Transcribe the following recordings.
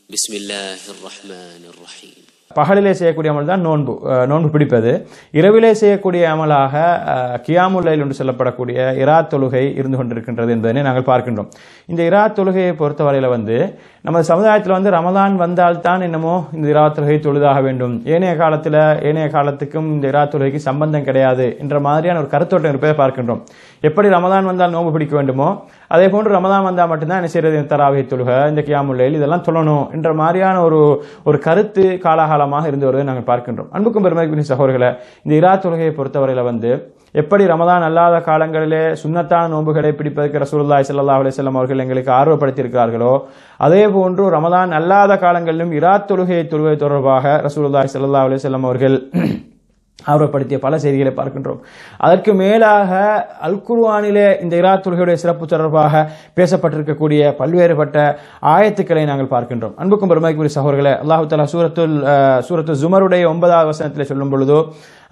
بسم الله الرحمن الرحيم பகலிலே செய்யக்கூடிய அமல் தான் நோன்பு அஹ், நோன்பு பிடிப்பது இரவிலே செய்யக்கூடிய அமலாக அஹ், கியாமுல் லைல் என்று சொல்லப்படக்கூடிய இரா தொழுகை இருந்து கொண்டிருக்கின்றது என்பதனை நாங்கள் பார்க்கின்றோம் இந்த இரா தொழுகையை பொறுத்தவரையில் வந்து நமது சமுதாயத்தில் வந்து ரமதான் வந்தால்தான் என்னமோ இந்த இரா தொழுகை தொழுதாக வேண்டும் ஏனைய காலத்தில் ஏனைய காலத்துக்கும் இந்த இரா தொழுகைக்கு சம்பந்தம் கிடையாது என்ற மாதிரியான ஒரு கருத்தோட்டம் இருப்பதை பார்க்கின்றோம் எப்படி ரமதான் வந்தால் நோன்பு பிடிக்க வேண்டுமோ அதே போன்று ரமதான் வந்தால் மட்டும்தான் என்ன செய்யறது இந்த தராவை தொழுகை இந்த கியாமுல் லைல் இதெல்லாம் சொல்லணும் என்ற மாதிரியான ஒரு ஒரு கருத்து காலாகாலமாக இருந்து வருவதை நாங்கள் பார்க்கின்றோம் அன்புக்கும் பெருமைக்குரிய சகோதரர்களை இந்த இரா தொழுகையை பொறுத்தவரையில வந்து எப்படி ரமதான் அல்லாத காலங்களிலே சுன்னத்தான நோன்புகளை பிடிப்பதற்கு ரசூலுல்லாஹி ஸல்லல்லாஹு அலைஹி வஸல்லம் அவர்கள் எங்களுக்கு ஆர்வப்படுத்தியிருக்கிறார்களோ அதே போன்று ரமதான் அல்லாத காலங்களிலும் இரா தொழுகையை தொழுகை தொடர்பாக ரசூலுல்லாஹி ஸல்லல்லாஹு அலைஹி வஸல்லம் அவர்கள் ஆர்வப்படுத்திய பல செய்திகளை பார்க்கின்றோம் அதற்கு மேலாக அல் குர்ஆனிலே இந்த இரா தொழுகையுடைய சிறப்பு தொடர்பாக பேசப்பட்டிருக்கக்கூடிய பல்வேறுபட்ட ஆயத்துக்களை நாங்கள் பார்க்கின்றோம் அன்புக்கும் பெருமைக்குரிய சகோதரர்களே அல்லாஹு தாலா சூரத்துல் அஹ், சூரத்து ஜுமருடைய ஒன்பதாவது வசனத்தில் சொல்லும் பொழுதோ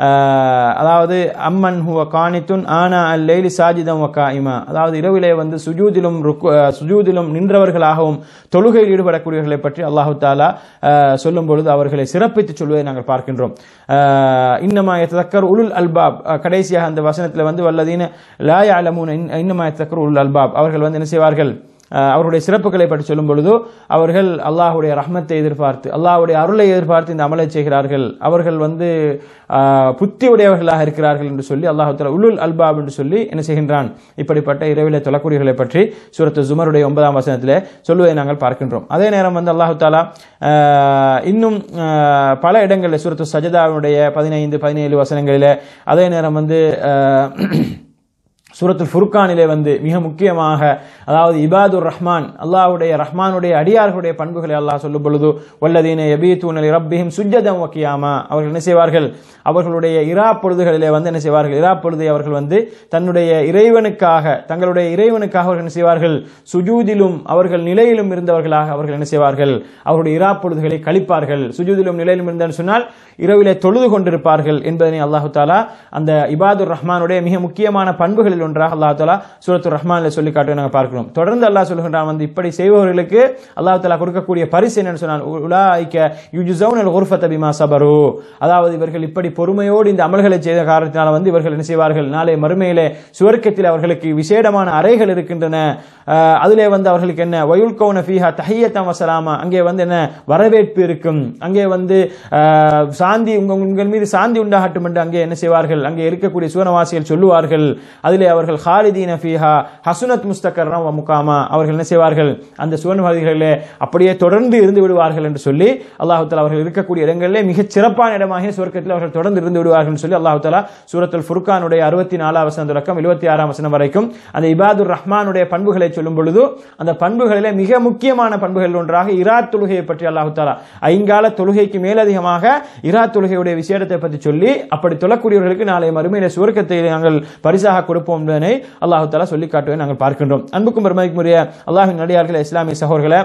அஹ், அதாவது அம்மன் ஹுவ காணித்துன் ஆனா அல் லைலி சாஜிதம் வ காயிமா அதாவது இரவிலே வந்து சுஜூதிலும் ருக்கு- அஹ், சுஜூதிலும் நின்றவர்களாகவும் தொழுகையில் ஈடுபடக்கூடியவர்களை பற்றி அல்லாஹு தாலா அஹ், சொல்லும் பொழுது அவர்களை சிறப்பித்து சொல்வதை நாங்கள் பார்க்கின்றோம் அஹ், இன்னமா எத்தக்கர் உலுல் அல்பாப் அஹ், கடைசியாக அந்த வசனத்தில் வந்து வல்லதீன லாய அலமூன் இன்னமா எத்தக்கர் உலுல் அல்பாப் அவர்கள் வந்து என்ன செய்வார்கள் அஹ், அவருடைய சிறப்புகளை பற்றி சொல்லும் பொழுது அவர்கள் அல்லாஹ்வுடைய ரஹ்மத்தை எதிர்பார்த்து அல்லாஹ்வுடைய அருளை எதிர்பார்த்து இந்த அமலை செய்கிறார்கள் அவர்கள் வந்து அஹ், புத்தி உடையவர்களாக இருக்கிறார்கள் என்று சொல்லி அல்லாஹ் தஆலா உலுல் அல்பாப் என்று சொல்லி என்ன செய்கின்றான் இப்படிப்பட்ட இரவிலே தொழக்கூடியவர்களை பற்றி சூரத்து ஜுமருடைய ஒன்பதாம் வசனத்திலே சொல்லுவதை நாங்கள் பார்க்கின்றோம் அதே நேரம் வந்து அல்லாஹு தாலா அஹ், இன்னும் அஹ், பல இடங்களில் சூரத்து சஜதாவினுடைய பதினைந்து பதினேழு வசனங்களிலே அதே நேரம் வந்து அஹ், சூரத்துல் ஃபுர்கானிலே வந்து மிக முக்கியமாக அதாவது இபாதுர் ரஹ்மான் அல்லாஹ்வுடைய ரஹ்மானுடைய அடியார்களுடைய பண்புகளை அல்லாஹ் சொல்லும் பொழுது வல்லதீன யபீத்தூனலி ரப்பிஹிம் சுஜ்ஜதம் வக்கியாமா அவர்கள் என்ன செய்வார்கள் அவர்களுடைய இரா பொழுதுகளிலே வந்து என்ன செய்வார்கள் இரா பொழுதை அவர்கள் வந்து தன்னுடைய இறைவனுக்காக தங்களுடைய இறைவனுக்காக அவர்கள் என்ன செய்வார்கள் சுஜூதிலும் அவர்கள் நிலையிலும் இருந்தவர்களாக அவர்கள் என்ன செய்வார்கள் அவருடைய இரா பொழுதுகளை கழிப்பார்கள் சுஜூதிலும் நிலையிலும் இருந்தன்னு சொன்னால் இரவிலே தொழுது கொண்டிருப்பார்கள் என்பதனை அல்லாஹு தாலா அந்த இபாதுர் ரஹ்மானுடைய மிக முக்கியமான பண்புகளில் ஒன்றாக அல்லாஹ் தாலா சூரத்து ரஹ்மானில் சொல்லி காட்டுவதை நாங்கள் பார்க்கிறோம் தொடர்ந்து அல்லாஹ் சொல்கின்றான் வந்து இப்படி செய்பவர்களுக்கு அல்லாஹ் தாலா கொடுக்கக்கூடிய பரிசு என்னன்னு சொன்னால் உலாய்க்க யுஜுசவுன் அல் குர்ஃபத் பிமா சபரு அதாவது இவர்கள் இப்படி பொறுமையோடு இந்த அமல்களை செய்த காரணத்தினால வந்து இவர்கள் என்ன செய்வார்கள் நாளை மறுமையிலே சுவர்க்கத்தில் அவர்களுக்கு விசேடமான அறைகள் இருக்கின்றன அஹ், அதிலே வந்து அவர்களுக்கு என்ன வயுல் கௌன ஃபீஹா தஹியத்தம் வசலாமா அங்கே வந்து என்ன வரவேற்பு இருக்கும் அங்கே வந்து அஹ், சாந்தி உங்க உங்கள் மீது சாந்தி உண்டாகட்டும் என்று அங்கே என்ன செய்வார்கள் அங்கே இருக்கக்கூடிய சூனவாசிகள் சொல்லுவார்கள் அதிலே அவர்கள் ஹாலிதீன ஃபீஹா ஹசுனத் முஸ்தகர்னா வ முகாமா அவர்கள் என்ன செய்வார்கள் அந்த சுவனவாதிகளிலே அப்படியே தொடர்ந்து இருந்து விடுவார்கள் என்று சொல்லி அல்லாஹு தாலா அவர்கள் இருக்கக்கூடிய இடங்களிலே மிகச் சிறப்பான இடமாக சுவர்க்கத்தில் அவர்கள் தொடர்ந்து இருந்து விடுவார்கள் என்று சொல்லி அல்லாஹு தாலா சூரத்துல் ஃபுர்கானுடைய அறுபத்தி நாலாம் வசனம் தொடக்கம் எழுபத்தி ஆறாம் வசனம் வரைக்கும் அந்த இபாதுர் ரஹ்மானுடைய பண்புகளை சொல்லும் பொழுது அந்த பண்புகளிலே மிக முக்கியமான பண்புகள் ஒன்றாக இரா தொழுகையை பற்றி அல்லாஹு தாலா ஐங்கால தொழுகைக்கு மேலதிகமாக இரா தொழுகையுடைய விசேடத்தை பற்றி சொல்லி அப்படி தொழக்கூடியவர்களுக்கு நாளை மறுமையில சுவர்க்கத்தை நாங்கள் பரிசாக கொடுப்போம் என்பதனை அல்லாஹு தாலா சொல்லி காட்டுவதை நாங்கள் பார்க்கின்றோம் அன்புக்கும் பெருமைக்குரிய அல்லாஹின் நடிகார்களே இஸ்லாமிய சகோதரர்களை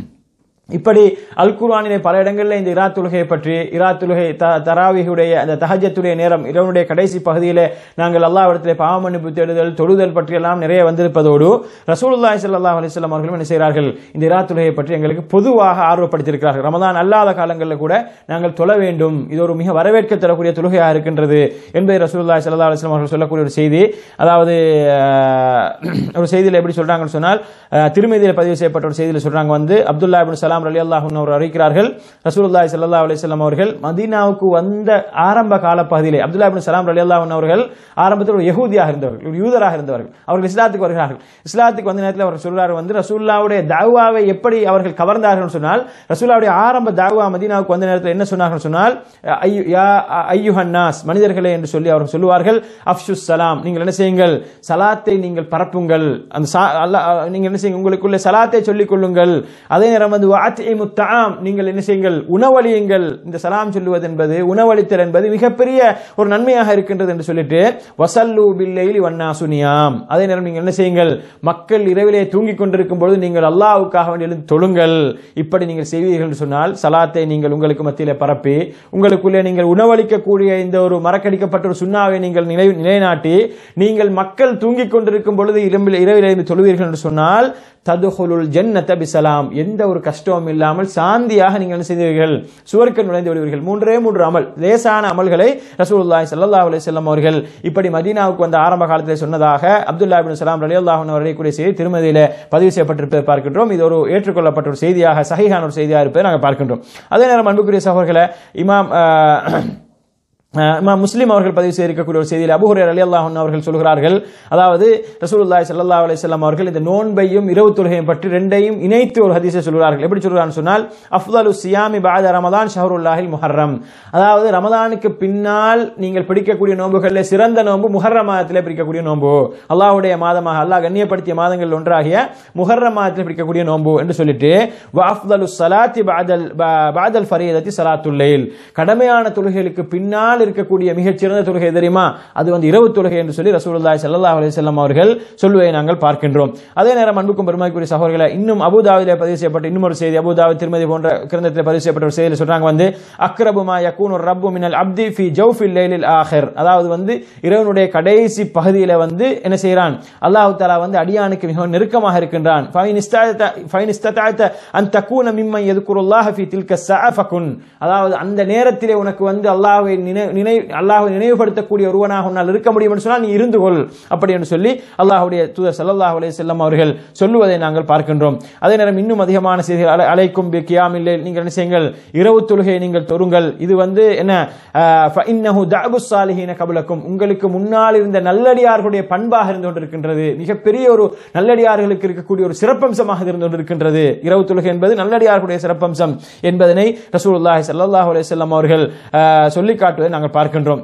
இப்படி அல் குர்ஆனிலே பல இடங்களில் இந்த இரா தொழுகையை பற்றி இரா தொழுகை த தராவிகுடைய அந்த தஹஜத்துடைய நேரம் இரவனுடைய கடைசி பகுதியிலே நாங்கள் அல்லாஹ்விடத்திலே பாவ மன்னிப்பு தேடுதல் தொழுதல் பற்றியெல்லாம் நிறைய வந்திருப்பதோடு ரசூலுல்லாஹி ஸல்லல்லாஹு அலைஹி வஸல்லம் அவர்களும் என்ன செய்கிறார்கள் இந்த இரா தொழுகையை பற்றி எங்களுக்கு பொதுவாக ஆர்வப்படுத்தியிருக்கிறார்கள் ரமதான் அல்லாத காலங்களில் கூட நாங்கள் தொழ வேண்டும் இது ஒரு மிக வரவேற்க தரக்கூடிய தொழுகையாக இருக்கின்றது என்பதை ரசூலுல்லாஹி ஸல்லல்லாஹு அலைஹி வஸல்லம் அவர்கள் சொல்லக்கூடிய ஒரு செய்தி அதாவது அஹ், ஒரு செய்தியில் எப்படி சொல்றாங்கன்னு சொன்னால் அஹ், திருமதியில் பதிவு செய்யப்பட்ட ஒரு செய்தியில் சொல்றாங்க வந்து அப்துல்லா இப்னு சலாம் ரலி அல்லாஹ் அவர் அறிவிக்கிறார்கள் ரசூலுல்லாஹி ஸல்லல்லாஹு அலைஹி வஸல்லம் அவர்கள் மதீனாவுக்கு வந்த ஆரம்ப கால பகுதியிலே அப்துல்லா இப்னு சலாம் ரலி அல்லாஹ் அவர்கள் ஆரம்பத்தில் ஒரு யகூதியாக இருந்தவர்கள் ஒரு யூதராக இருந்தவர்கள் அவர்கள் இஸ்லாத்துக்கு வருகிறார்கள் இஸ்லாத்துக்கு வந்த நேரத்தில் அவர் சொல்றாரு வந்து ரசூல்லாவுடைய தாவாவை எப்படி அவர்கள் கவர்ந்தார்கள் சொன்னால் ரசூல்லாவுடைய ஆரம்ப தாவா மதீனாவுக்கு வந்த நேரத்தில் என்ன சொன்னார்கள் சொன்னால் ஐயு யா ஐயுஹன்னாஸ் மனிதர்களே என்று சொல்லி அவர்கள் சொல்லுவார்கள் அஃப்ஷுஸ் சலாம் நீங்கள் என்ன செய்யுங்கள் சலாத்தை நீங்கள் பரப்புங்கள் அந்த சா- அல்லாஹ் நீங்கள் என்ன செய்யுங்க உங்களுக்குள்ள சலாத்தை சொல்லிக் கொள்ளுங்கள் அதே நேரம் வந்து வாத்திமுத் தஆம் நீங்கள் என்ன செய்யுங்கள் உணவளியுங்கள் இந்த சலாம் சொல்லுவது என்பது உணவளித்தல் என்பது மிகப்பெரிய ஒரு நன்மையாக இருக்கின்றது என்று சொல்லிட்டு வசல்லு பில்லைலி வன்னா சுனியாம் அதே நேரம் நீங்கள் என்ன செய்யுங்கள் மக்கள் இரவிலே தூங்கிக் கொண்டிருக்கும் பொழுது நீங்கள் அல்லாஹ்வுக்காக வேண்டி எழுந்து தொழுங்கள் இப்படி நீங்கள் செய்வீர்கள் என்று சொன்னால் சலாத்தை நீங்கள் உங்களுக்கு மத்தியிலே பரப்பி உங்களுக்குள்ளே நீங்கள் உணவளிக்கக்கூடிய இந்த ஒரு மறக்கடிக்கப்பட்ட ஒரு சுண்ணாவை நீங்கள் நிலை நிலைநாட்டி நீங்கள் மக்கள் தூங்கிக் கொண்டிருக்கும் பொழுது இரவில் இரவில் எழுந்து தொழுவீர்கள் என்று சொன்னால் ததுகுலுல் ஜன்னத பிசலாம் எந்த ஒரு கஷ்டமும் இல்லாமல் சாந்தியாக நீங்கள் என்ன செய்தீர்கள் சுவர்க்க நுழைந்து விடுவீர்கள் மூன்றே மூன்று அமல் லேசான அமல்களை ரசூலுல்லாஹி ஸல்லல்லாஹு அலைஹி வஸல்லம் அவர்கள் இப்படி மதீனாவுக்கு வந்த ஆரம்ப காலத்தில் சொன்னதாக அப்துல்லா இப்னு சலாம் ரலியல்லாஹு அன்ஹு அவர்கள் கூடிய செய்தி திருமதியில பதிவு செய்யப்பட்டிருப்பதை பார்க்கின்றோம் இது ஒரு ஏற்றுக்கொள்ளப்பட்ட ஒரு செய்தியாக சஹீஹான ஒரு செய்தியாக இருப்பதை நாங்கள் பார்க்கின்றோம் அதே நேரம் அன்புக்குரிய சகோதரர்களை இமாம் அஹ், அஹ் இமாம் முஸ்லிம் அவர்கள் பதிவு செய்திருக்கக்கூடிய ஒரு செய்தியில் அபு ஹுரைரா ரலியல்லாஹு அன்ஹு அவர்கள் சொல்கிறார்கள் அதாவது ரசூலுல்லாஹி ஸல்லல்லாஹு அலைஹி வஸல்லம் அவர்கள் இந்த நோன்பையும் இரவு தொழுகையும் பற்றி ரெண்டையும் இணைத்து ஒரு ஹதீஸை சொல்கிறார்கள் எப்படி சொல்கிறான்னு சொன்னால் அஃதலு சியாமி பஅத ரமதான் ஷஹருல்லாஹில் முஹர்ரம் அதாவது ரமதானுக்கு பின்னால் நீங்கள் பிடிக்கக்கூடிய நோன்புகளில் சிறந்த நோன்பு முஹர்ரம் மாதத்திலே பிடிக்கக்கூடிய நோன்பு அல்லாஹ்வுடைய மாதமாக அல்லாஹ் கண்ணியப்படுத்திய மாதங்கள் ஒன்றாகிய முஹர்ரம் மாதத்தில் பிடிக்கக்கூடிய நோன்பு என்று சொல்லிட்டு வஅஃதலு ஸலாத்தி பஅதல் ப- பஅதல் ஃபரீதத்தி ஸலாத்துல் லைல் கடமையான தொழுகைகளுக்கு பின்னால் இருக்கக்கூடிய மிகச்சிறந்த தொழுகை தெரியுமா அது வந்து இரவு தொழுகை என்று சொல்லி ரசூலுல்லாஹி ஸல்லல்லாஹு அலைஹி வஸல்லம் அவர்கள் சொல்லுவதை நாங்கள் பார்க்கின்றோம் அதே நேரம் அன்புக்கும் பெருமைக்குரிய சகோதரர்களை இன்னும் அபுதாபிலே பதிவு செய்யப்பட்ட இன்னும் ஒரு செய்தி அபுதாபி திருமதி போன்ற கிரந்தத்தில் பதிவு செய்யப்பட்ட ஒரு செய்தியில் சொல்றாங்க வந்து அக்ரபுமா யகூனு ரப்பு மினல் அப்தி ஃபி ஜௌஃபில் லைலில் ஆஹிர் அதாவது வந்து இரவனுடைய கடைசி பகுதியில வந்து என்ன செய்கிறான் அல்லாஹ் தஆலா வந்து அடியானுக்கு மிகவும் நெருக்கமாக இருக்கின்றான் ஃபைன் இஸ்தஅத ஃபைன் இஸ்ததஅத அன் தகூன மிம்மன் யذ்குருல்லாஹ ஃபி தில்க ஸஅ ஃபகுன் அதாவது அந்த நேரத்திலே உனக்கு வந்து அல்லாஹ்வை நினை நினை அல்லாஹ்வை நினைவுபடுத்தக்கூடிய ஒருவனாக உன்னால் இருக்க முடியும் என்று சொன்னால் நீ இருந்து கொள் அப்படி என்று சொல்லி அல்லாஹ்வுடைய தூதர் ஸல்லல்லாஹு அலைஹி வஸல்லம் அவர்கள் சொல்லுவதை நாங்கள் பார்க்கின்றோம் அதே நேரம் இன்னும் அதிகமான செய்திகள் அலை- அலைக்கும் பி கியாமில் லைல் நீங்கள் என்ன செய்யுங்கள் இரவு தொழுகையை நீங்கள் தொருங்கள் இது வந்து என்ன அஹ், ஃபஇன்னஹு தஅபு ஸாலிஹீன கபலக்கும் உங்களுக்கு முன்னால் இருந்த நல்லடியார்களுடைய பண்பாக இருந்து கொண்டிருக்கின்றது மிகப்பெரிய ஒரு நல்லடியார்களுக்கு இருக்கக்கூடிய ஒரு சிறப்பம்சமாக இருந்து கொண்டிருக்கின்றது இரவு தொழுகை என்பது நல்லடியார்களுடைய சிறப்பம்சம் என்பதனை ரசூலுல்லாஹி ஸல்லல்லாஹு அலைஹி வஸல்லம் அவர்கள் அஹ், சொல்லிக் காட்டுவதை நாங்கள் பார்க்கின்றோம்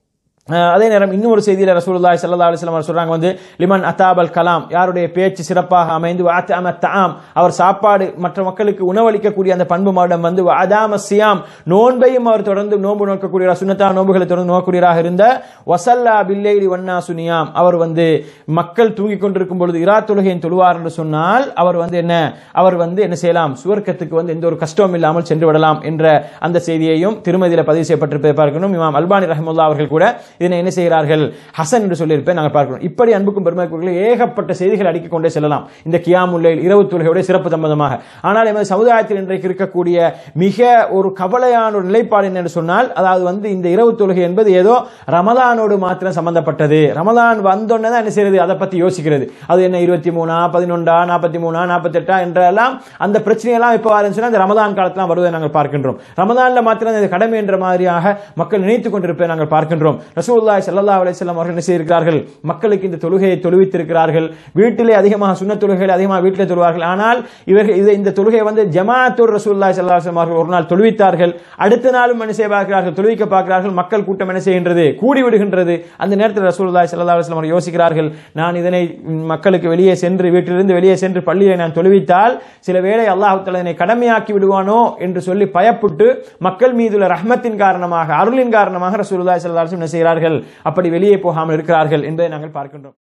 அஹ் அதே நேரம் இன்னும் ஒரு செய்தியில ரசூலுல்லாஹி ஸல்லல்லாஹு அலைஹி வஸல்லம் சொல்றாங்க வந்து லிமன் அத்தாபல் கலாம் யாருடைய பேச்சு சிறப்பாக அமைந்து வஅத்தஅம தஆம் அவர் சாப்பாடு மற்ற மக்களுக்கு உணவளிக்கக்கூடிய அந்த பண்பு மாடம் வந்து வஅதாம சியாம் நோன்பையும் அவர் தொடர்ந்து நோன்பு நோக்கக்கூடிய சுன்னத்தா நோன்புகளை தொடர்ந்து நோக்கக்கூடியவராக இருந்த வசல்லா பில்லைலி வன்னா சுனியாம் அவர் வந்து மக்கள் தூங்கிக் கொண்டிருக்கும் பொழுது இரா தொழுகையின் தொழுவார் என்று சொன்னால் அவர் வந்து என்ன அவர் வந்து என்ன செய்யலாம் சுவர்க்கத்துக்கு வந்து எந்த ஒரு கஷ்டமும் இல்லாமல் சென்று விடலாம் என்ற அந்த செய்தியையும் திருமதியில பதிவு செய்யப்பட்டிருப்பதை பார்க்கணும் இமாம் அல்பானி ரஹமுல்லா அவர்கள் கூட இதனை என்ன செய்கிறார்கள் ஹசன் என்று சொல்லியிருப்பேன் நாங்கள் பார்க்கிறோம் இப்படி அன்புக்கும் பெருமைக்குரிய ஏகப்பட்ட செய்திகள் அடுக்கிக் கொண்டே செல்லலாம் இந்த கியாமுல்லைல் இரவு தொழுகையுடைய சிறப்பு சம்பந்தமாக ஆனால் எமது சமுதாயத்தில் இன்றைக்கு இருக்கக்கூடிய மிக ஒரு கவலையான ஒரு நிலைப்பாடு என்ன என்று சொன்னால் அதாவது வந்து இந்த இரவு தொழுகை என்பது ஏதோ ரமலானோடு மாத்திரம் சம்பந்தப்பட்டது ரமலான் வந்தோடனே தான் என்ன செய்யறது அதை பத்தி யோசிக்கிறது அது என்ன இருபத்தி மூணா பதினொன்றா நாற்பத்தி மூணா நாற்பத்தெட்டா என்றெல்லாம் அந்த பிரச்சனையெல்லாம் இப்போ ஆரம்பிச்சுன்னா இந்த ரமதான் காலத்தில் வருவதை நாங்கள் பார்க்கின்றோம் ரமதான்ல மாத்திரம் இது கடமை என்ற மாதிரியாக மக்கள் நினைத்துக் கொண்டிருப்பதை நாங்கள் பார்க்கின்றோம் ரசூலுல்லாஹி ஸல்லல்லாஹு அலைஹி வஸல்லம் அவர்கள் என்ன செய்திருக்கிறார்கள் மக்களுக்கு இந்த தொழுகையை தொழுவித்திருக்கிறார்கள் வீட்டிலே அதிகமாக சுன்னத் தொழுகைகள் அதிகமாக வீட்டிலே தொழுவார்கள் ஆனால் இவர்கள் இது இந்த தொழுகையை வந்து ஜமாஅத்துர் ரசூலுல்லாஹி ஸல்லல்லாஹு அலைஹி வஸல்லம் அவர்கள் ஒரு நாள் தொழுவித்தார்கள் அடுத்த நாளும் என்ன செய்ய பார்க்கிறார்கள் தொழுவிக்க பார்க்கிறார்கள் மக்கள் கூட்டம் என்ன செய்கின்றது கூடி விடுகின்றது அந்த நேரத்தில் ரசூலுல்லாஹி ஸல்லல்லாஹு அலைஹி வஸல்லம் அவர்கள் யோசிக்கிறார்கள் நான் இதனை ம், மக்களுக்கு வெளியே சென்று வீட்டிலிருந்து வெளியே சென்று பள்ளியை நான் தொழுவித்தால் சில வேளை அல்லாஹ் தஆலா இதனை கடமையாக்கி விடுவானோ என்று சொல்லி பயப்பட்டு மக்கள் மீதுள்ள ரஹ்மத்தின் காரணமாக அருளின் காரணமாக ரசூலுல்லாஹி ஸல்லல்லாஹு அலைஹி வஸல்லம் என்ன செய்கிறார்கள் அப்படி வெளியே போகாமல் இருக்கிறார்கள் என்பதை நாங்கள் பார்க்கின்றோம்